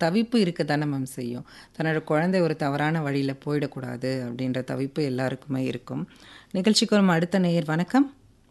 தவிப்பு இருக்க தானே மேம் செய்யும் தன்னோட குழந்தை ஒரு தவறான வழியில் போயிடக்கூடாது அப்படின்ற தவிப்பு எல்லாருக்குமே இருக்கும் நிகழ்ச்சிக்கு வரும் அடுத்த நேயர் வணக்கம்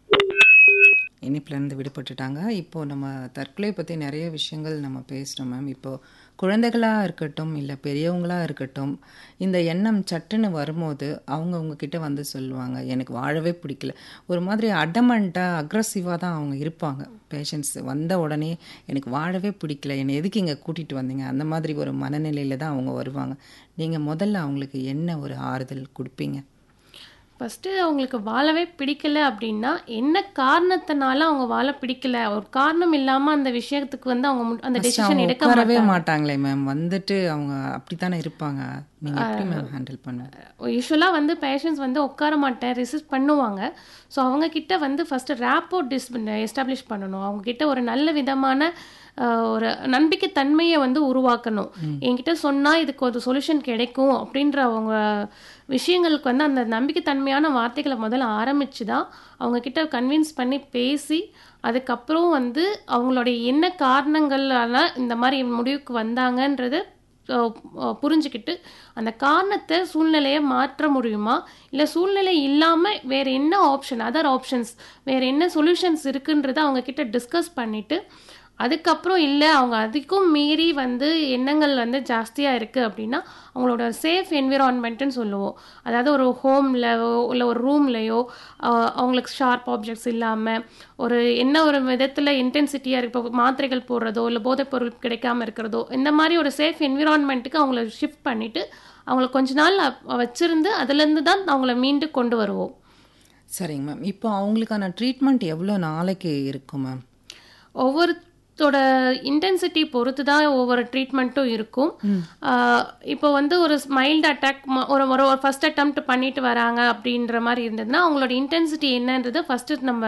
இனிப்புலேருந்து விடுபட்டுட்டாங்க இப்போது நம்ம தற்கொலை பற்றி நிறைய விஷயங்கள் நம்ம பேசிட்டோம் மேம் இப்போது குழந்தைகளாக இருக்கட்டும் இல்லை பெரியவங்களாக இருக்கட்டும் இந்த எண்ணம் சட்டுன்னு வரும்போது அவங்க உங்ககிட்ட வந்து சொல்லுவாங்க எனக்கு வாழவே பிடிக்கல ஒரு மாதிரி அடமண்ட்டாக அக்ரஸிவாக தான் அவங்க இருப்பாங்க பேஷண்ட்ஸ் வந்த உடனே எனக்கு வாழவே பிடிக்கல என்னை எதுக்கு இங்கே கூட்டிகிட்டு வந்தீங்க அந்த மாதிரி ஒரு மனநிலையில் தான் அவங்க வருவாங்க நீங்கள் முதல்ல அவங்களுக்கு என்ன ஒரு ஆறுதல் கொடுப்பீங்க ஃபஸ்ட்டு அவங்களுக்கு வாழவே பிடிக்கல அப்படின்னா என்ன காரணத்தினால அவங்க வாழ பிடிக்கல ஒரு காரணம் இல்லாமல் அந்த விஷயத்துக்கு வந்து அவங்க மு- அந்த First டெசிஷன் அவங்க எடுக்க உட்காரவே மாட்டாங்க மாட்டாங்களே மேம் வந்துட்டு அவங்க அப்படித்தானே இருப்பாங்க நீங்க எப்படி மேம் ஹேண்டில் பண்ணுவீங்க யூஸ்வலாக வந்து பேஷண்ட்ஸ் வந்து உட்கார மாட்டேன் ரெசிஸ்ட் பண்ணுவாங்க ஸோ அவங்க கிட்ட வந்து ஃபஸ்ட்டு ரேப்போ டிஸ் எஸ்டாப்ளிஷ் பண்ணணும் அவங்க கிட்ட ஒரு நல்ல விதமான அஹ், ஒரு நம்பிக்கை தன்மையை வந்து உருவாக்கணும் என்கிட்ட சொன்னால் இதுக்கு ஒரு சொல்யூஷன் கிடைக்கும் அப்படின்ற அவங்க விஷயங்களுக்கு வந்து அந்த நம்பிக்கைத்தன்மையான வார்த்தைகளை முதல்ல ஆரம்பித்து தான் அவங்க கிட்ட கன்வின்ஸ் பண்ணி பேசி அதுக்கப்புறம் வந்து அவங்களுடைய என்ன காரணங்களால இந்த மாதிரி முடிவுக்கு வந்தாங்கன்றது அஹ் அஹ் புரிஞ்சுக்கிட்டு அந்த காரணத்தை சூழ்நிலையை மாற்ற முடியுமா இல்லை சூழ்நிலை இல்லாமல் வேறு என்ன ஆப்ஷன் அதர் ஆப்ஷன்ஸ் வேறு என்ன சொல்யூஷன்ஸ் இருக்குன்றதை அவங்க கிட்ட டிஸ்கஸ் பண்ணிவிட்டு அதுக்கப்புறம் இல்லை அவங்க அதுக்கும் மீறி வந்து எண்ணங்கள் வந்து ஜாஸ்தியாக இருக்குது அப்படின்னா அவங்களோட சேஃப் என்விரான்மெண்ட்டுன்னு சொல்லுவோம் அதாவது ஒரு ஹோமில் இல்லை ஒரு ரூம்லையோ அவங்களுக்கு ஷார்ப் ஆப்ஜெக்ட்ஸ் இல்லாமல் ஒரு என்ன ஒரு விதத்தில் இன்டென்சிட்டியாக இப்போ மாத்திரைகள் போடுறதோ இல்லை போதைப் பொருள் கிடைக்காம இருக்கிறதோ இந்த மாதிரி ஒரு சேஃப் என்விரான்மெண்ட்டுக்கு அவங்கள ஷிஃப்ட் பண்ணிவிட்டு அவங்கள கொஞ்ச நாள் அப்- வச்சிருந்து அதுலேருந்து தான் அவங்கள மீண்டு கொண்டு வருவோம் சரிங்க மேம் இப்போ அவங்களுக்கான ட்ரீட்மெண்ட் எவ்வளோ நாளைக்கு இருக்கும் மேம் ஒவ்வொருத்தோட இன்டென்சிட்டி பொறுத்து தான் ஒவ்வொரு ட்ரீட்மெண்ட்டும் இருக்கும் ஆஹ் இப்போ வந்து ஒரு மைல்டு அட்டாக் ஒரு ஒரு ஒரு ஃபர்ஸ்ட் அட்டம்ப்ட் பண்ணிட்டு வராங்க அப்படின்ற மாதிரி இருந்ததுன்னா அவங்களோட இன்டென்சிட்டி என்னன்றதை ஃபஸ்ட்டு நம்ம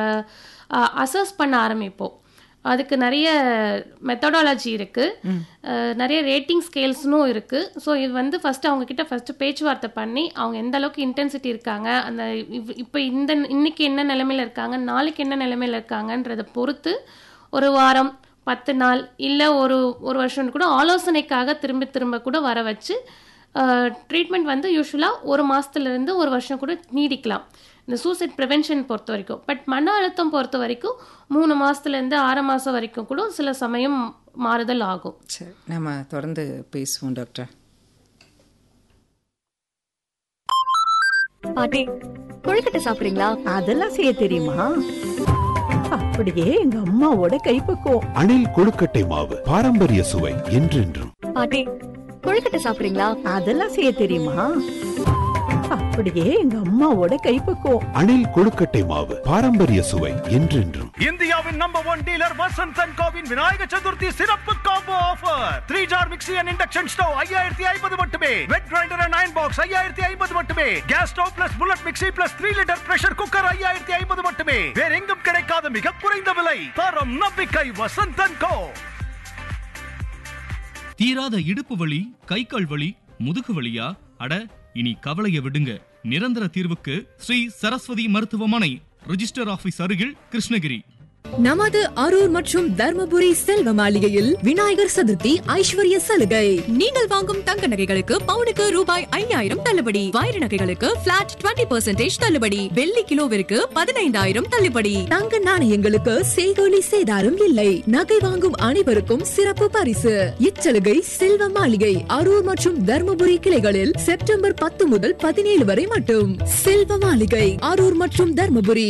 அசஸ் பண்ண ஆரம்பிப்போம் அதுக்கு நிறைய மெத்தடாலஜி இருக்குது நிறைய ரேட்டிங் ஸ்கேல்ஸ்னும் இருக்குது ஸோ இது வந்து ஃபஸ்ட்டு அவங்க கிட்ட ஃபஸ்ட்டு பேச்சுவார்த்தை பண்ணி அவங்க எந்த அளவுக்கு இன்டென்சிட்டி இருக்காங்க அந்த இவ்- இப்போ இந்த இன்னைக்கு என்ன நிலைமையில இருக்காங்க நாளைக்கு என்ன நிலைமையில இருக்காங்கன்றதை பொறுத்து ஒரு வாரம் பத்து நாள் இல்லை ஒரு ஒரு வருஷம் கூட ஆலோசனைக்காக திரும்ப திரும்ப கூட வர வச்சு ட்ரீட்மெண்ட் வந்து யூஸ்வலாக ஒரு மாதத்துலேருந்து ஒரு வருஷம் கூட நீடிக்கலாம் இந்த சூசைட் ப்ரிவென்ஷன் பொறுத்த வரைக்கும் பட் மன அழுத்தம் பொறுத்த வரைக்கும் மூணு மாதத்துலேருந்து ஆறு மாதம் வரைக்கும் கூட சில சமயம் மாறுதல் ஆகும் சரி நம்ம தொடர்ந்து பேசுவோம் டாக்டர் பாட்டி கொழுக்கட்டை சாப்பிடுறீங்களா அதெல்லாம் செய்ய தெரியுமா அப்படியே எங்க அம்மாவோட கைப்பக்குவம் அணில் கொழுக்கட்டை மாவு பாரம்பரிய சுவை என்றென்றும் பாட்டி கொழுக்கட்டை சாப்பிடுறீங்களா அதெல்லாம் செய்ய தெரியுமா அப்படியே எங்க அம்மாவோட கைப்பக்குவம் அணில் கொழுக்கட்டை மாவு பாரம்பரிய சுவை என்றென்றும் இந்தியாவின் number one dealer Vasanth and கோவின் விநாயக சதுர்த்தி சிறப்பு combo offer three jar mixie and induction stove ஐயாயிரத்தி ஐம்பது மட்டுமே wet grinder and iron box ஐயாயிரத்தி ஐம்பது மட்டுமே gas stove plus bullet mixie plus three litre pressure cooker ஐயாயிரத்தி ஐம்பது மட்டுமே வேற எங்கும் கிடைக்காத மிக குறைந்த விலை தரம் நம்பிக்கை வசந்த் அண்ட் கோ தீராத இடுப்பு வலி கை கால் வலி முதுகு வலியா அட இனி கவலைய விடுங்க நிரந்தர தீர்வுக்கு ஸ்ரீ சரஸ்வதி மருத்துவமனை ரிஜிஸ்டர் ஆபீஸ் அருகில் கிருஷ்ணகிரி நமது அரூர் மற்றும் தர்மபுரி செல்வ மாளிகையில் விநாயகர் சதுர்த்தி ஐஸ்வர்ய சலுகை நீங்கள் வாங்கும் தங்க நகைகளுக்கு பவுனுக்கு ரூபாய் ஐயாயிரம் தள்ளுபடி வைர நகைகளுக்கு பிளாட் 20% தள்ளுபடி வெள்ளி கிலோவிற்கு பதினைந்தாயிரம் தள்ளுபடி தங்க நாணயங்களுக்கு செய்கோலி சேதாரம் இல்லை நகை வாங்கும் அனைவருக்கும் சிறப்பு பரிசு இச்சலுகை செல்வ மாளிகை அரூர் மற்றும் தர்மபுரி கிளைகளில் செப்டம்பர் பத்து முதல் பதினேழு வரை மட்டும் செல்வ மாளிகை அரூர் மற்றும் தர்மபுரி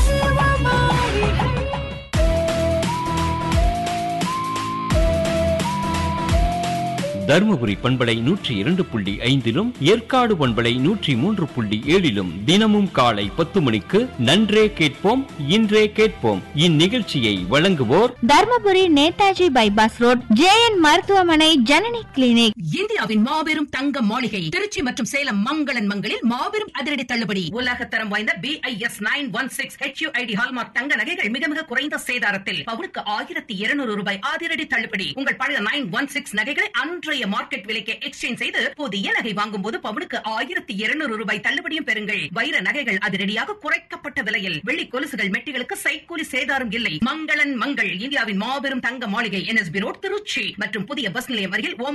தருமபுரி பண்பலை நூற்றி இரண்டு புள்ளி ஐந்திலும் ஏற்காடு பண்பலை நூற்றி மூன்று புள்ளி ஏழிலும் தினமும் காலை பத்து மணிக்கு நன்றே கேட்போம் இன்றே கேட்போம் இந்நிகழ்ச்சியை வழங்குவோர் Dharmapuri Netaji bypass road JN மருத்துவமனை ஜனனி கிளினிக் இந்தியாவின் மாபெரும் தங்க மாளிகை திருச்சி மற்றும் சேலம் மங்களன் மங்களில் மாபெரும் அதிரடி தள்ளுபடி உலகத்தரம் வாய்ந்த B I S nine one six HUID hallmark தங்க நகைகள் மிக மிக குறைந்த சேதாரத்தில் பவுனுக்கு ஆயிரத்தி இருநூறு ரூபாய் அதிரடி தள்ளுபடி உங்கள் பழைய நைன் ஒன் சிக்ஸ் நகைகளை அன்றைய மார்க்கெட் விலைக்கு எக்ஸ்சேஞ்ச் செய்து புதிய நகை வாங்கும் போது பவுனுக்கு ஆயிரத்தி இருநூறு ரூபாய் தள்ளுபடியும் பெறுங்கள் வைர நகைகள் அதிரடியாக குறைக்கப்பட்ட விலையில் வெள்ளி கொலுசுகள் மெட்டிகளுக்கு சைக்கூலி சேதாரம் இல்லை மங்களன் மங்கள் இந்தியாவின் மாபெரும் தங்க மாளிகை என்எஸ்பி ரோட் திருச்சி மற்றும் புதிய பஸ் நிலையம் அருகில் ஓம்